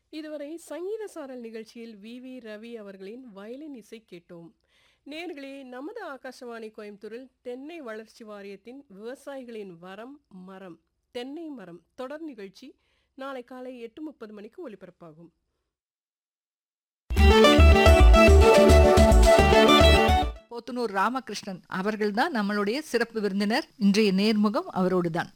இதுவரை சங்கீத சாரல் நிகழ்ச்சியில் வி வி ரவி அவர்களின் வயலின் இசை கேட்டோம் நேர்களே நமது ஆகாசவாணி கோயம்புத்தூரில் தென்னை வளர்ச்சி வாரியத்தின் விவசாயிகளின் வரம் மரம் தென்னை மரம் தொடர் நிகழ்ச்சி நாளை காலை எட்டு முப்பது மணிக்கு ஒலிபரப்பாகும் போத்தனூர் ராமகிருஷ்ணன் அவர்கள் தான் நம்மளுடைய சிறப்பு விருந்தினர் இன்றைய நேர்முகம் அவரோடு தான்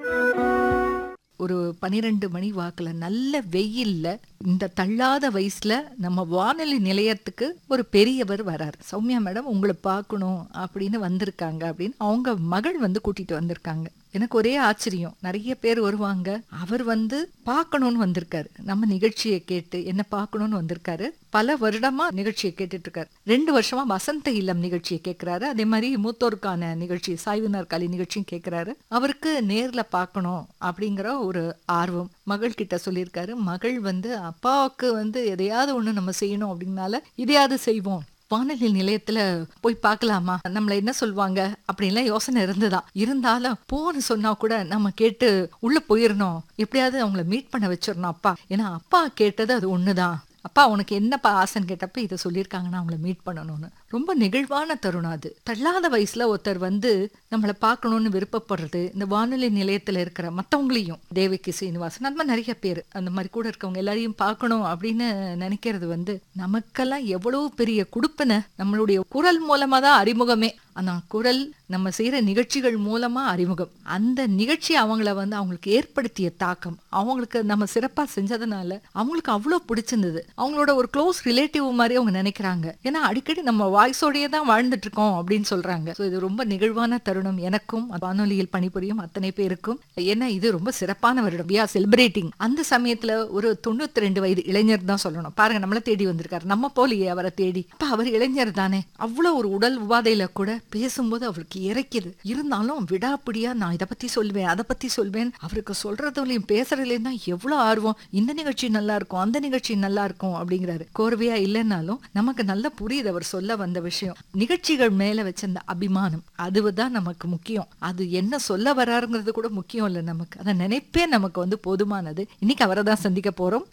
ஒரு பனிரெண்டு மணி வாக்குல நல்ல வெயில்ல இந்த தள்ளாத வயசுல நம்ம வானொலி நிலையத்துக்கு ஒரு பெரியவர் வரார் சௌமியா மேடம் உங்களை பார்க்கணும் அப்படின்னு வந்திருக்காங்க அப்படின்னு அவங்க மகள் வந்து கூட்டிட்டு வந்திருக்காங்க எனக்கு ஒரே ஆச்சரியம் நிறைய பேர் வருவாங்க அவர் வந்து பார்க்கணும்னு வந்திருக்காரு நம்ம நிகழ்ச்சியை கேட்டு என்ன பார்க்கணும்னு வந்திருக்காரு பல வருடமா நிகழ்ச்சியை கேட்டுட்டு இருக்காரு ரெண்டு வருஷமா வசந்த இல்லம் நிகழ்ச்சியை கேட்கிறாரு அதே மாதிரி மூத்தோருக்கான நிகழ்ச்சி சாய்வுனார் கலை நிகழ்ச்சியும் கேட்கிறாரு அவருக்கு நேர்ல பார்க்கணும் அப்படிங்கிற ஒரு ஆர்வம் மகள் கிட்ட சொல்லியிருக்காரு மகள் வந்து அப்பாவுக்கு வந்து எதையாவது ஒண்ணு நம்ம செய்யணும் அப்படின்னால இதையாவது செய்வோம் வானொலி நிலையத்துல போய் பார்க்கலாமா நம்மள என்ன சொல்லுவாங்க அப்படின்லாம் யோசனை இருந்ததா இருந்தாலும் போன்னு சொன்னா கூட நம்ம கேட்டு உள்ள போயிடணும் எப்படியாவது அவங்கள மீட் பண்ண வச்சிடணும் அப்பா ஏன்னா அப்பா கேட்டது அது ஒண்ணுதான் அப்பா உனக்கு என்னப்பா ஆசைன்னு கேட்டப்ப இதை சொல்லியிருக்காங்கன்னா அவங்கள மீட் பண்ணணும்னு ரொம்ப நெகிழ்வான தருணம் அது தள்ளாத வயசுல ஒருத்தர் வந்து நம்மளை பார்க்கணும்னு விருப்பப்படுறது இந்த வானொலி நிலையத்துல இருக்கிற மத்தவங்களையும் தேவகி சீனிவாசன் அந்த மாதிரி நிறைய பேர் அந்த மாதிரி கூட இருக்கவங்க எல்லாரையும் பார்க்கணும் அப்படின்னு நினைக்கிறது வந்து நமக்கெல்லாம் எவ்வளவு பெரிய கொடுப்பன நம்மளுடைய குரல் மூலமா தான் அறிமுகமே அந்த குரல் நம்ம செய்யற நிகழ்ச்சிகள் மூலமா அறிமுகம் அந்த நிகழ்ச்சி அவங்கள வந்து அவங்களுக்கு ஏற்படுத்திய தாக்கம் அவங்களுக்கு நம்ம சிறப்பா செஞ்சதுனால அவங்களுக்கு அவ்வளவு பிடிச்சிருந்தது அவங்களோட ஒரு க்ளோஸ் ரிலேட்டிவ் மாதிரி அவங்க நினைக்கிறாங்க ஏன்னா அடிக்கடி நம்ம வாய்ஸோடயே தான் வாழ்ந்துட்டு இருக்கோம் அப்படின்னு சொல்றாங்க ஸோ இது ரொம்ப நிகழ்வான தருணம் எனக்கும் வானொலியில் பணிபுரியும் அத்தனை பேருக்கும் ஏன்னா இது ரொம்ப சிறப்பான வருடம் வி ஆர் செலிப்ரேட்டிங் அந்த சமயத்துல ஒரு தொண்ணூத்தி ரெண்டு வயது இளைஞர் தான் சொல்லணும் பாருங்க நம்மள தேடி வந்திருக்காரு நம்ம போலியே அவரை தேடி அப்ப அவர் இளைஞர் தானே அவ்வளவு ஒரு உடல் உபாதையில கூட பேசும்போது அவருக்கு இறைக்குது இருந்தாலும் விடாப்பிடியா நான் இதை பத்தி சொல்வேன் அதை பத்தி சொல்வேன் அவருக்கு சொல்றதுலயும் பேசுறதுலயும் தான் எவ்வளவு ஆர்வம் இந்த நிகழ்ச்சி நல்லா இருக்கும் அந்த நிகழ்ச்சி நல்லா இருக்கும் அப்படிங்கிறாரு கோர்வையா இல்லைன்னாலும் நமக்கு நல்லா புரியுது அவர் சொல்ல வந்த விஷயம் நிகழ்ச்சிகள் மேல வச்ச அந்த அபிமானம் அதுதான் நமக்கு முக்கியம் அது என்ன சொல்ல வராருங்கிறது கூட முக்கியம் இல்லை நமக்கு அந்த நினைப்பே நமக்கு வந்து போதுமானது இன்னைக்கு அவரை தான் சந்திக்க போறோம்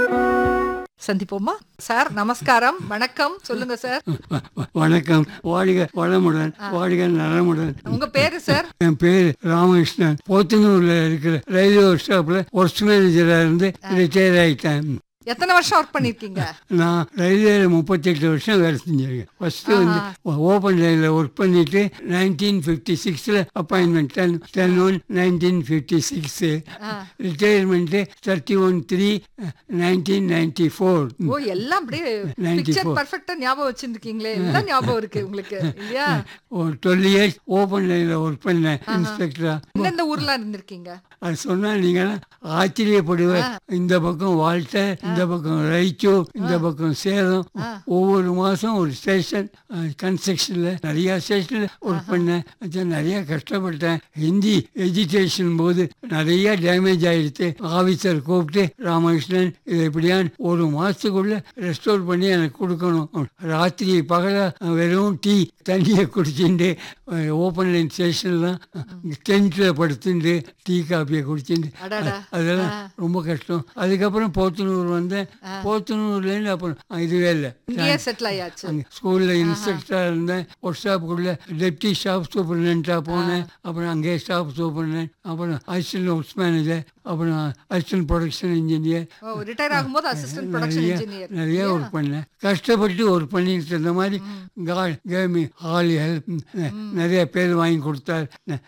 சந்திப்போமா சார் நமஸ்காரம் வணக்கம் சொல்லுங்க சார் வ- வ- வணக்கம் வாழ்க வளமுடன் வாழ்க நலமுடன் உங்க பேரு சார் என் பேர் ராமகிருஷ்ணன் போத்தனூர்ல இருக்கிற ரயில்வே ஒர்க் ஷாப்ல ஒர்க்ஸ் மேனேஜரா இருந்து ரிட்டையர் ஆயிட்டேன் எத்தனை வருஷம் ஒர்க் பண்ணிருக்கீங்க நான் ரயில்வேல முப்பத்தெட்டு வருஷம் வேலை செஞ்சிருக்கேன் ஃபர்ஸ்ட் வந்து ஓப்பன் லைன்ல ஒர்க் பண்ணிட்டு நைன்டீன் ஃபிஃப்டி சிக்ஸ்ல appointment ten ten one nineteen fifty six retirement thirty one three nineteen ninety four oh எல்லாம் அப்படியே 94. பிக்சர் பர்ஃபெக்டா ஞாபகம் வச்சிருக்கீங்களே எல்லாம் ஞாபகம் இருக்கு உங்களுக்கு இல்லையா ஒரு டுவெல் இயர்ஸ் ஓப்பன் லைன்ல ஒர்க் பண்ணேன் இன்ஸ்பெக்டரா எந்தெந்த ஊர்ல இருந்திருக்கீங்க அது சொன்னா நீங்க ஆச்சரியப்படுவேன் இந்த பக்கம் வால்டர் இந்த பக்கம் ரைச்சோ இந்த பக்கம் சேலம் ஒவ்வொரு மாசம் ஒரு ஸ்டேஷன் கன்ஸ்ட்ரக்ஷன்ல நிறைய ஸ்டேஷன்ல ஒர்க் பண்ணேன் அது நிறைய கஷ்டப்பட்டேன் ஹிந்தி எஜுகேஷன் போது நிறைய டேமேஜ் ஆயிடுச்சு ஆபீசர் கூப்பிட்டு ராமகிருஷ்ணன் இது எப்படியான் ஒரு மாசத்துக்குள்ள ரெஸ்டோர் பண்ணி எனக்கு கொடுக்கணும் ராத்திரி பகல வெறும் டீ தண்ணியை குடிச்சுட்டு ஓப்பன் லைன் ஸ்டேஷன்லாம் டென்ட்ல படுத்துட்டு டீ காப்பியை குடிச்சுட்டு அடடா. அதெல்லாம் ரொம்ப கஷ்டம் அதுக்கப்புறம் போத்தனூர் வந்தேன் போத்தனூர்லேருந்து அப்புறம் இதுவே இல்லை இங்கேயே செட்டில் ஆயாச்சு அங்கே ஸ்கூலில் இன்ஸ்ட்ரக்டராக இருந்தேன் ஒர்க் ஷாப்புக்குள்ள டெப்டி ஸ்டாஃப் சூப்பர்டென்ட்டாக போனேன் அப்புறம் அங்கேயே ஸ்டாஃப் சூப்பர்டென்ட் அப்புறம் அசிஸ்டன்ட் ஒர்க்ஸ் மேனேஜர் அப்புறம் assistant production engineer oh retire ஆகும்போது அசிஸ்டன்ட் ப்ரொடக்ஷன் நிறைய இன்ஜினியர் நிறைய ஒர்க் பண்ணேன் கஷ்டப்பட்டு ஒர்க் பண்ணிட்டு இருந்த மாதிரி காட் கேமி ஆல் ஹெல்ப் நிறைய பேர் வாங்கி கொடுத்தார்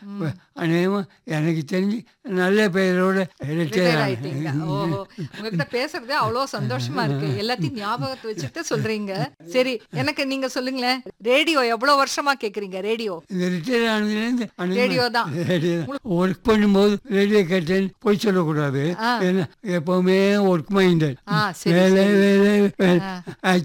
அநேகமாக எனக்கு தெரிஞ்சு நல்ல பேரோட ரிட்டையர் ரிட்டையர் ஆயிட்டீங்க ஆனேன் ஓஹோ உங்ககிட்ட பேசுறதே அவ்வளவு சந்தோஷமா இருக்கு எல்லாத்தையும் ஞாபகத்தை வச்சுட்டு சொல்றீங்க சரி எனக்கு நீங்க சொல்லுங்களேன் ரேடியோ எவ்வளவு வருஷமா கேக்குறீங்க ரேடியோ இந்த ரிட்டையர் ஆனதுலேருந்து ரேடியோ தான். ஒர்க் பண்ணும்போது ரேடியோ கேட்டேன் போய் சொல்லக்கூடாது ஏன்னா எப்பவுமே ஒர்க் மைண்டட் ஆ, சரி, வேலை வேலை வேலை